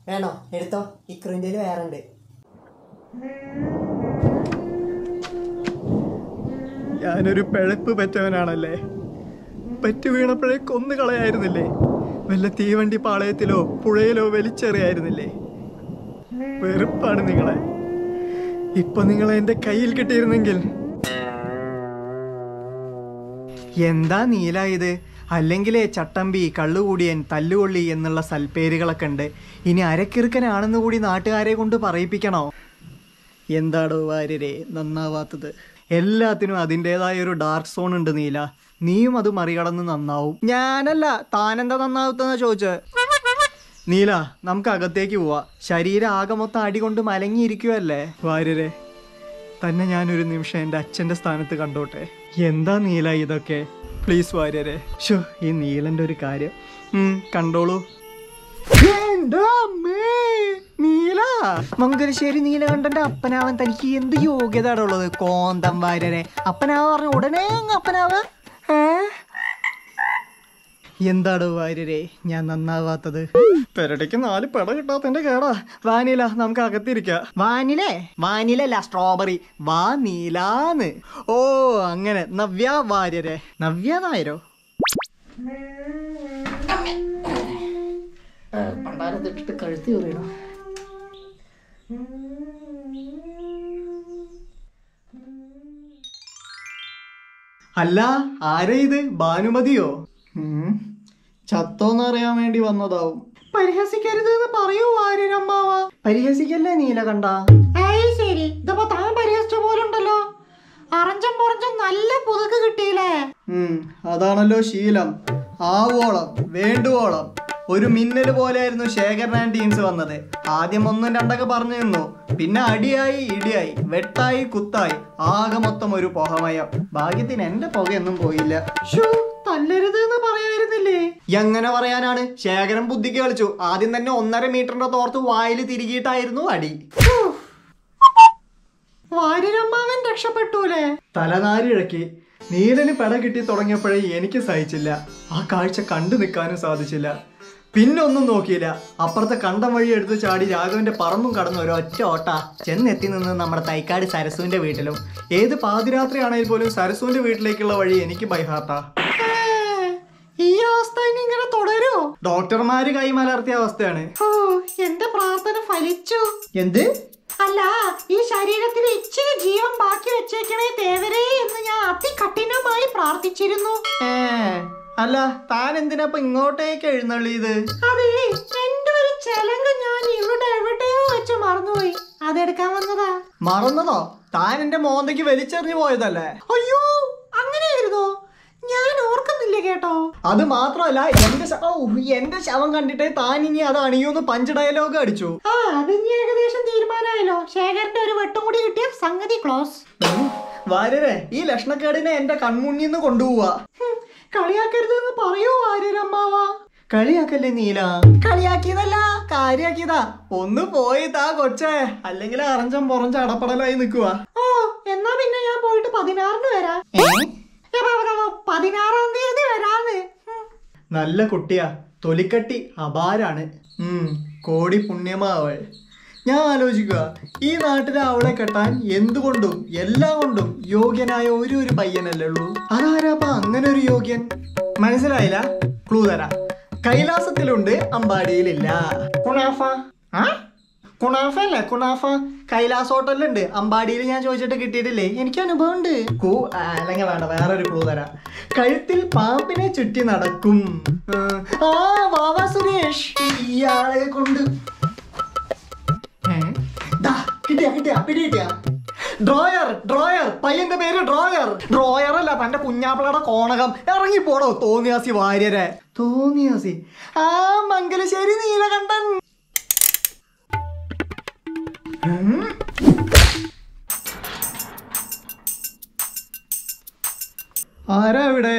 വേണോ എടുത്തോ ഇക്രുവിൻ്റെ വേറെ ഉണ്ട് ഞാനൊരു പിഴപ്പ് പറ്റവനാണല്ലേ പറ്റു വീണപ്പോഴേ കൊന്നു കളയായിരുന്നില്ലേ വല്ല തീവണ്ടി പാളയത്തിലോ പുഴയിലോ വലിച്ചെറിയായിരുന്നില്ലേ വെറുപ്പാണ് നിങ്ങളെ ഇപ്പൊ നിങ്ങളെ എന്റെ കയ്യിൽ കിട്ടിയിരുന്നെങ്കിൽ എന്താ നീല ഇത് അല്ലെങ്കിലേ ചട്ടമ്പി കള്ളുകൂടിയൻ തല്ലുകൊള്ളി എന്നുള്ള സൽപ്പേരുകളൊക്കെ ഉണ്ട് ഇനി അരക്കിറുക്കനാണെന്ന് കൂടി നാട്ടുകാരെ കൊണ്ട് പറയിപ്പിക്കണോ എന്താടോ വാര്യരെ നന്നാവാത്തത് എല്ലാത്തിനും അതിൻ്റെതായ ഒരു ഡാർക്ക് സോൺ ഉണ്ട് നീല നീയും അത് മറികടന്ന് നന്നാവും ഞാനല്ല താനെന്താ നന്നാവത്തെന്നാ ചോദിച്ചത് നീല നമുക്ക് അകത്തേക്ക് പോവാ ശരീരം ആകെ മൊത്തം അടി കൊണ്ട് മലങ്ങിയിരിക്കുവല്ലേ വാര്യരെ തന്നെ ഞാനൊരു നിമിഷം എൻ്റെ അച്ഛൻ്റെ സ്ഥാനത്ത് കണ്ടോട്ടെ എന്താ നീല ഇതൊക്കെ പ്ലീസ് വാര്യരെ ഷോ ഈ നീലൻ്റെ ഒരു കാര്യം ഉം, കണ്ടോളൂ എൻ്റെ അമ്മേ, നീല മംഗലശ്ശേരി നീലകണ്ഠന്റെ അപ്പനാവൻ തനിക്ക് എന്ത് യോഗ്യത ഉള്ളത് കോന്തം വാര്യരെ അപ്പനാവ പറഞ്ഞ ഉടനെ അങ്ങ് അപ്പനാവ ഏ? എന്താടോ വാര്യരെ ഞാൻ നന്നാവാത്തത് പെരടയ്ക്ക് നാല് പെട കിട്ടാത്തതിന്റെ കേടാ വാനില നമുക്ക് അകത്തിരിക്കാം വാനിലേ വാനിലല്ല സ്ട്രോബെറി വാനിലാന്ന് ഓ അങ്ങനെ നവ്യ വാര്യരെ നവ്യ നായരോ പണ്ടാരത്തിട്ടിട്ട് കഴുത്തി കയറിയണോ അല്ല ആരാ ഇത് ഭാനുമതിയോ ഉം, ചത്തോന്ന് അറിയാൻ വേണ്ടി വന്നതാവും പരിഹസിക്കരുത് എന്ന് പറയൂ ആര്യരമ്മാവ പരിഹസിക്കല്ലേ നീല കണ്ട ശരി ഇതിപ്പോ താൻ പരിഹസിച്ച പോലെ ഉണ്ടല്ലോ അറഞ്ചം പുറഞ്ചം നല്ല പുതുക്ക് കിട്ടിയില്ലേ അതാണല്ലോ ശീലം ആവോളം വേണ്ടുവോളം ഒരു മിന്നൽ പോലെയായിരുന്നു ശേഖരൻ ആൻഡ് ടീംസ് വന്നത് ആദ്യം ഒന്നും രണ്ടൊക്കെ പറഞ്ഞു നിന്നു പിന്നെ അടിയായി ഇടിയായി വെട്ടായി കുത്തായി ആകെ മൊത്തം ഒരു പുകമയം ഭാഗ്യത്തിന് എന്റെ പുകയൊന്നും പോയില്ല ശ്ശോ, തല്ലരുത് എന്ന് പറയായിരുന്നില്ലേ എങ്ങനെ പറയാനാണ് ശേഖരൻ ബുദ്ധിക്ക് കളിച്ചു ആദ്യം തന്നെ ഒന്നര മീറ്ററിന്റെ തോർത്ത് വായിൽ തിരികിയിട്ടായിരുന്നു അടി വാര്യരമ്മാവൻ രക്ഷപ്പെട്ടൂലേ തലനാരിഴക്കി നീലന് പെട കിട്ടി തുടങ്ങിയപ്പോഴേ എനിക്ക് സഹിച്ചില്ല ആ കാഴ്ച കണ്ടു നിൽക്കാനും സാധിച്ചില്ല പിന്നെ ഒന്നും നോക്കിയില്ല അപ്പുറത്തെ കണ്ടം വഴി എടുത്ത് ചാടി രാഘവന്റെ പറമ്പും കടന്ന് ഒരു ഒറ്റ ഓട്ട ചെന്നെത്തി നിന്ന് നമ്മുടെ തൈക്കാട് സരസുവിന്റെ വീട്ടിലും ഏത് പാതിരാത്രിയാണെങ്കിൽ പോലും സരസുവിന്റെ വീട്ടിലേക്കുള്ള വഴി എനിക്ക് ബൈഹാർട്ടാ ഈ അവസ്ഥ ഇനി ഇങ്ങനെ തുടരോ ഡോക്ടർമാര് കൈമലർത്തിയ അവസ്ഥയാണ് എന്റെ പ്രാർത്ഥന ഫലിച്ചു എന്ത് അല്ല ഈ ശരീരത്തിൽ ഇച്ചിരി ജീവൻ ബാക്കി വെച്ചേക്കണേ തേവരേ എന്ന് ഞാൻ അതികഠിനമായി പ്രാർത്ഥിച്ചിരുന്നു ഏ അല്ല താൻ എന്തിനാ ഇപ്പൊ ഇങ്ങോട്ടേക്ക് എഴുന്നള്ളിയത് അതെ എന്റെ ഒരു ചെലങ്ക് ഞാൻ ഇവിടെ എവിടെയോ വെച്ച് മറന്നുപോയി അതെടുക്കാൻ വന്നതാ മറന്നതോ താൻ എന്റെ മോന്തയ്ക്ക് വലിച്ചെറിഞ്ഞു പോയതല്ലേ അയ്യോ അങ്ങനെയായിരുന്നോ ഞാൻ ഓർക്കുന്നില്ല കേട്ടോ അത് മാത്രമല്ല എന്റെ ശ- ഔ, എന്റെ ശവം കണ്ടിട്ടേ താൻ ഇനി അത് അണിയൂന്ന് പഞ്ച് ഡയലോഗ് അടിച്ചു ആ അത് ഇനി ഏകദേശം തീരുമാനമായല്ലോ ശേഖരന്റെ ഒരു വെട്ടും കൂടി കിട്ടിയ സംഗതി ക്ലോസ് വാര്യരെ ഈ ലക്ഷണക്കേടിനെ എന്റെ കൺമുന്നിന്ന് കൊണ്ടുപോവാ കളിയാക്കരുത് എന്ന് പറയൂ ആര്യരമ്മാവ കളിയാക്കല്ലേ നീല കളിയാക്കിയതല്ല കാര്യാക്കിയതാ ഒന്ന് പോയി താ കൊച്ചേ അല്ലെങ്കിൽ അറഞ്ചം പുറഞ്ച അടപ്പടലായി നിൽക്കുക ഓ എന്നാ പിന്നെ ഞാൻ പോയിട്ട് പതിനാറിന് വരാം ഏ, പ- പ- പതിനാറാം തീയതി വരാന്ന് ഉം. നല്ല കുട്ടിയാ തൊലിക്കട്ടി അപാരാണ് ഉം, കോടി പുണ്യമാവൾ ഞാൻ ആലോചിക്കുക ഈ നാട്ടിലെ അവളെ കെട്ടാൻ എന്തുകൊണ്ടും എല്ലാം കൊണ്ടും യോഗ്യനായ ഒരു ഒരു പയ്യനല്ലേ ഉള്ളൂ അതാരാപ്പ അങ്ങനെ ഒരു യോഗ്യൻ മനസ്സിലായില്ല ക്ലൂ തരാം കൈലാസത്തിലുണ്ട് അമ്പാടിയിലില്ല കുണാഫ ആ കുണാഫ അല്ലേ കുണാഫ കൈലാസ് ഹോട്ടലിലുണ്ട് അമ്പാടിയിൽ ഞാൻ ചോദിച്ചിട്ട് കിട്ടിയിട്ടില്ലേ എനിക്ക് അനുഭവം ഉണ്ട് കൂ ആ, അല്ലെങ്കിൽ വേണ്ട വേറൊരു ക്ലൂ തരാം കഴുത്തിൽ പാമ്പിനെ ചുറ്റി നടക്കും ഉം. ആ വാവാ സുരേഷ് ഇയാളെ കൊണ്ട് ഏ? ദാ, കിട്ടിയാ കിട്ടിയാ പിടി കിട്ടിയാ ഡ്രോയർ ഡ്രോയർ പയ്യന്റെ പേര് ഡ്രോയർ ഡ്രോയർ അല്ല തന്റെ കുഞ്ഞാപ്പിളയുടെ കോണകം ഇറങ്ങി പോടോ തോന്നിയാസി വാര്യരെ തോന്നിയാസി ആ മംഗലശ്ശേരി നീലകണ്ഠൻ ഉം. ആരാ ഇവിടെ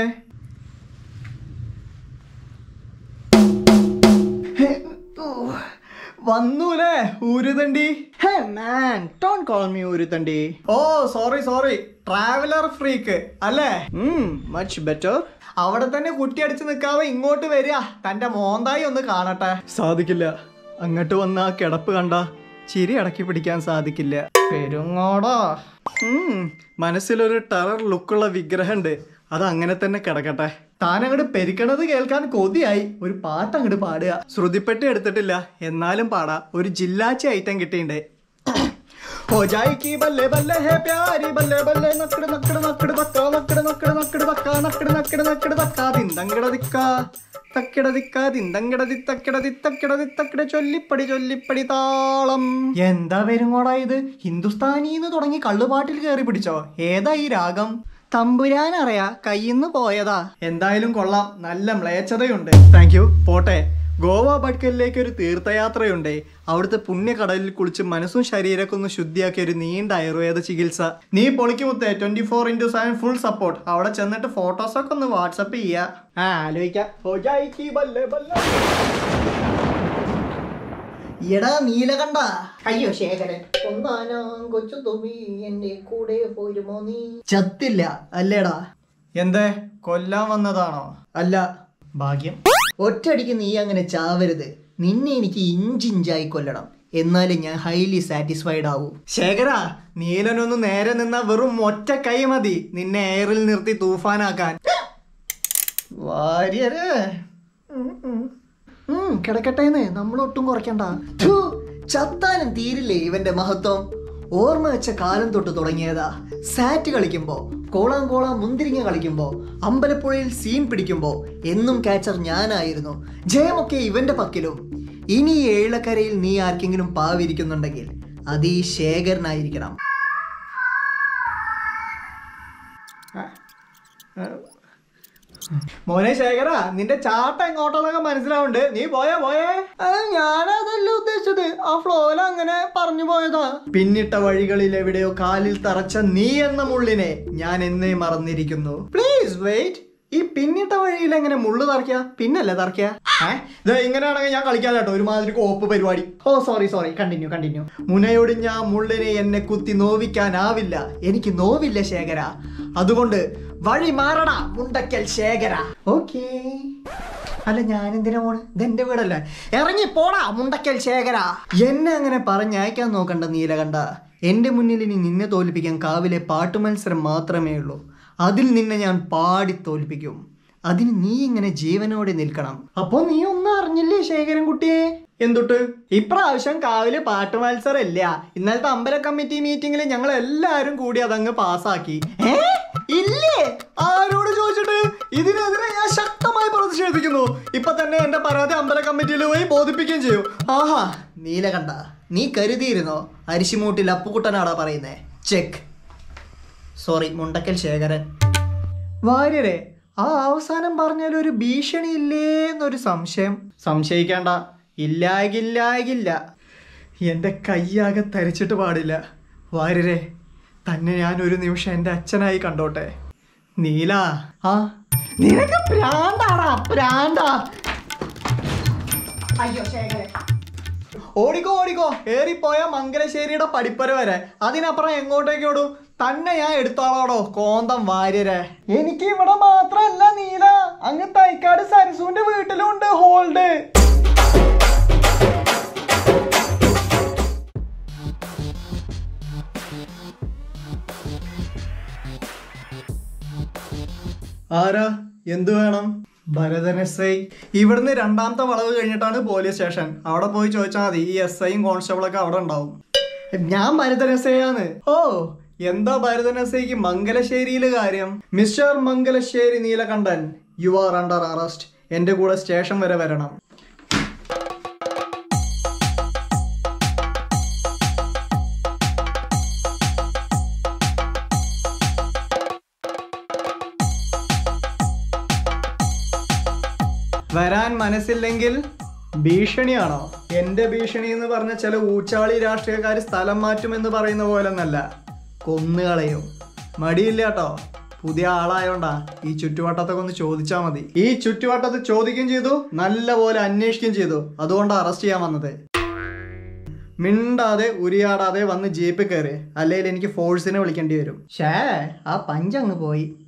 ഹേ, ഓ, വന്നൂലേ ഊരുതണ്ടി hey man don't call me ഊരുതണ്ടി ഓ സോറി സോറി ട്രാവലർ ഫ്രീക്ക് അല്ലേ മച്ച് ബെറ്റർ അവിടെ തന്നെ കുട്ടി അടിച്ച് നിൽക്കാതെ ഇങ്ങോട്ട് വരിക തന്റെ മോന്തായി ഒന്ന് കാണട്ടെ സാധിക്കില്ല അങ്ങോട്ട് വന്ന ആ കിടപ്പ് കണ്ട ചിരി അടക്കി പിടിക്കാൻ സാധിക്കില്ല പെരുങ്ങോടാ മനസ്സിലൊരു ടെറർ ലുക്കുള്ള വിഗ്രഹമുണ്ട് അത് അങ്ങനെ തന്നെ കിടക്കട്ടെ താൻ അങ്ങോട്ട് പെരുക്കണത് കേൾക്കാൻ കൊതിയായി ഒരു പാട്ട് അങ്ങോട്ട് പാടുക ശ്രുതിപ്പെട്ടി എടുത്തിട്ടില്ല എന്നാലും പാടാ ഒരു ജില്ലാച്ചി ഐറ്റം കിട്ടിയിട്ടുണ്ട് हो जाएगी बल्ले बल्ले है प्यारी बल्ले बल्ले नकड़ नकड़ नकड़ धक्का नकड़ नकड़ नकड़ धक्का नकड़ नकड़ नकड़ धक्का ദിന്തങ്കട ദിക്ക തക്കിട ദിക്ക ദിന്തങ്കട ദി തക്കിട ദി തക്കിട ദി തക്കിട ചൊല്ലിപ്പടി ചൊല്ലിപ്പടി താളം എന്താ വരുങ്ങോടാ ഇത് ഹിന്ദുസ്ഥാനിന്ന് തുടങ്ങി കള്ളുപാട്ടിൽ കയറി പിടിച്ചോ ഏതാ ഈ രാഗം തമ്പുരാൻ അറിയാ കയ്യിന്ന് പോയതാ എന്തായാലും കൊള്ളാം നല്ല മ്ലേച്ഛതയുണ്ട് താങ്ക് യു പോട്ടെ ഗോവ ബഡ്കലിലേക്ക് ഒരു തീർത്ഥയാത്രയുണ്ട് അവിടുത്തെ പുണ്യകടലിൽ കുളിച്ച് മനസ്സും ശരീരമൊക്കെ ഒന്ന് ശുദ്ധിയാക്കിയ ഒരു നീണ്ട ആയുർവേദ ചികിത്സ നീ പൊളിക്കുമുത്തേ twenty four into seven full support അവിടെ ചെന്നിട്ട് ഫോട്ടോസൊക്കെ ഒന്ന് വാട്സപ്പ് ചെയ്യാ ആ ആലോചിക്കാം ഹോ ജായിക്ക് ബല്ലെ ബല്ലെ. എടാ നീലകണ്ഠ അയ്യോ ശേഖരൻ ഒന്നാനാ കൊച്ചു തുമ്പി എന്റെ കൂടെ പോരുമോ നീ ചത്തില്ല അല്ലേടാ എന്തേ കൊല്ലാൻ വന്നതാണോ അല്ല ഭാഗ്യം ഒറ്റയടിക്ക് നീ അങ്ങനെ ചാവരുത് നിന്നെ എനിക്ക് ഇഞ്ചിഞ്ചായി കൊല്ലണം എന്നാലും ഞാൻ ഹൈലി സാറ്റിസ്ഫൈഡ് ആവൂ ശേഖര നീലനൊന്ന് നേരെ നിന്ന വെറും ഒറ്റ കൈ മതി നിന്നെ എയറിൽ നിർത്തി തൂഫാനാക്കാൻ വാര്യര് കിടക്കട്ടേന്ന് നമ്മൾ ഒട്ടും കുറയ്ക്കണ്ട ഥു, ചത്താനും തീരില്ലേ ഇവന്റെ മഹത്വം ഓർമ്മ വെച്ച കാലം തൊട്ട് തുടങ്ങിയതാ സാറ്റ് കളിക്കുമ്പോ കോളാം കോളാം മുന്തിരിങ്ങ കളിക്കുമ്പോ അമ്പലപ്പുഴയിൽ സീൻ പിടിക്കുമ്പോ എന്നും ക്യാച്ചർ ഞാനായിരുന്നു ജയമൊക്കെ ഇവന്റെ പക്കിലും ഇനി ഈ ഏഴക്കരയിൽ നീ ആർക്കെങ്കിലും പാവിരിക്കുന്നുണ്ടെങ്കിൽ അത് ഈ ശേഖരനായിരിക്കണം മോനെ ശേഖര നിന്റെ ചാട്ട എങ്ങോട്ടെന്നൊക്കെ മനസ്സിലാവുണ്ട് നീ പോയാ പോയേ ഞാനതല്ല ഉദ്ദേശിച്ചത് ആ ഫ്ലോയിൽ അങ്ങനെ പറഞ്ഞു പോയതാ പിന്നിട്ട വഴികളിൽ എവിടെയോ കാലിൽ തറച്ച നീ എന്ന മുള്ളിനെ ഞാൻ എന്നേ മറന്നിരിക്കുന്നു പ്ലീസ് വെയിറ്റ് ഈ പിന്നിട്ട വഴിയിൽ എങ്ങനെ മുള്ളു തറക്കുക പിന്നല്ലേ തറക്കുക ഇത് ഇങ്ങനെയാണെങ്കിൽ ഞാൻ കളിക്കാൻ കേട്ടോ ഒരുമാതിരി കോപ്പ് പരിപാടി ഓ സോറി സോറി കണ്ടിന്യൂ കണ്ടിന്യൂ മുനയൊടിഞ്ഞ ആ മുള്ളിനെ എന്നെ കുത്തി നോവിക്കാനാവില്ല എനിക്ക് നോവില്ല ശേഖര അതുകൊണ്ട് വഴി മാറടാ മുണ്ടക്കൽ ശേഖര ഓക്കേ അല്ല ഞാൻ എന്തിനാ പോണ് ഇതെന്റെ വീടല്ലേ ഇറങ്ങി പോടാ മുണ്ടക്കൽ ശേഖര എന്നെ അങ്ങനെ പറഞ്ഞയക്കാൻ നോക്കണ്ട നീലകണ്ഠ എന്റെ മുന്നിൽ ഇനി നിന്നെ തോൽപ്പിക്കാൻ കാവിലെ പാട്ടു മത്സരം മാത്രമേ ഉള്ളൂ അതിൽ നിന്നെ ഞാൻ പാടി തോൽപ്പിക്കും അതിന് നീ ഇങ്ങനെ ജീവനോടെ നിൽക്കണം അപ്പൊ നീ ഒന്നും അറിഞ്ഞില്ലേ ശേഖരൻ കുട്ടിയെ എന്തുട്ട് ഇപ്രാവശ്യം കാവിലെ പാട്ട് മത്സരം ഇല്ല ഇന്നലത്തെ അമ്പല കമ്മിറ്റി മീറ്റിംഗിൽ ഞങ്ങൾ എല്ലാവരും കൂടി അതങ്ങ് പാസ്സാക്കി ഏ ഇല്ലേ ആരോട് ചോദിച്ചിട്ട് ഇതിനെതിരെ ഞാൻ ശക്തമായി പ്രതിഷേധിക്കുന്നു ഇപ്പൊ തന്നെ എന്റെ പരാതി അമ്പല കമ്മിറ്റിയിൽ പോയി ബോധിപ്പിക്കുകയും ചെയ്യും ആഹാ നീലകണ്ഠ നീ കരുതിയിരുന്നോ അരിശിമൂട്ടിൽ അപ്പുകുട്ടനാടാ പറയുന്നേ ചെക്ക് സോറി മുണ്ടക്കൽ ശേഖരൻ വാര്യരെ ആ അവസാനം പറഞ്ഞാൽ ഒരു ഭീഷണി ഇല്ലേ എന്നൊരു സംശയം സംശയിക്കേണ്ട ഇല്ലാകില്ലാകില്ല എൻ്റെ കൈയാകെ തരിച്ചിട്ട് പാടില്ല വാര്യരെ തന്നെ ഞാൻ ഒരു നിമിഷം എൻ്റെ അച്ഛനായി കണ്ടോട്ടെ നീല ആ നിനക്ക് പ്രാന്താടാ പ്രാന്താ അയ്യോ ശേഖരൻ ഓടിക്കോ ഓടിക്കോ ഏറിപ്പോയ മംഗലശ്ശേരിയുടെ പടിപ്പര വരെ അതിനപ്പുറം എങ്ങോട്ടേക്ക് ഓടും തന്നെ ഞാൻ എടുത്തോളാടോ കോന്തം വാര്യരെ എനിക്ക് ഇവിടെ മാത്രല്ല നീല അങ്ങ് തൈക്കാട് സരസുവിന്റെ വീട്ടിലും ഉണ്ട് ഹോൾഡ് ആരാ എന്തു വേണം ഭരതൻ എസ് ഐ ഇവിടുന്ന് രണ്ടാമത്തെ വളവ് കഴിഞ്ഞിട്ടാണ് പോലീസ് സ്റ്റേഷൻ അവിടെ പോയി ചോദിച്ചാൽ മതി ഈ എസ് ഐയും കോൺസ്റ്റബിളൊക്കെ അവിടെ ഉണ്ടാവും ഞാൻ ഭരതൻ എസ് ഐ ആണ് ഓ എന്താ ഭരതൻ എസ് ഐക്ക് മംഗലശ്ശേരിയിലെ കാര്യം mister Mangalassery Neelakantan you are under arrest എന്റെ കൂടെ സ്റ്റേഷൻ വരെ വരണം വരാൻ മനസ്സില്ലെങ്കിൽ ഭീഷണിയാണോ എന്റെ ഭീഷണി എന്ന് പറഞ്ഞ ചില ഊച്ചാളി രാഷ്ട്രീയക്കാർ സ്ഥലം മാറ്റുമെന്ന് പറയുന്ന പോലെ ഒന്നല്ല കൊന്നുകളയും മടിയില്ല കേട്ടോ പുതിയ ആളായോണ്ടാ ഈ ചുറ്റുവട്ടത്തൊക്കെ ഒന്ന് ചോദിച്ചാൽ മതി ഈ ചുറ്റുവട്ടത്ത് ചോദിക്കുകയും ചെയ്തു നല്ല പോലെ അന്വേഷിക്കുകയും ചെയ്തു അതുകൊണ്ടാണ് അറസ്റ്റ് ചെയ്യാൻ വന്നത് മിണ്ടാതെ ഉരിയാടാതെ വന്ന് ജീപ്പിൽ കയറി അല്ലെങ്കിൽ എനിക്ക് ഫോഴ്സിനെ വിളിക്കേണ്ടി വരും ഷേ ആ പഞ്ചങ്ങ് പോയി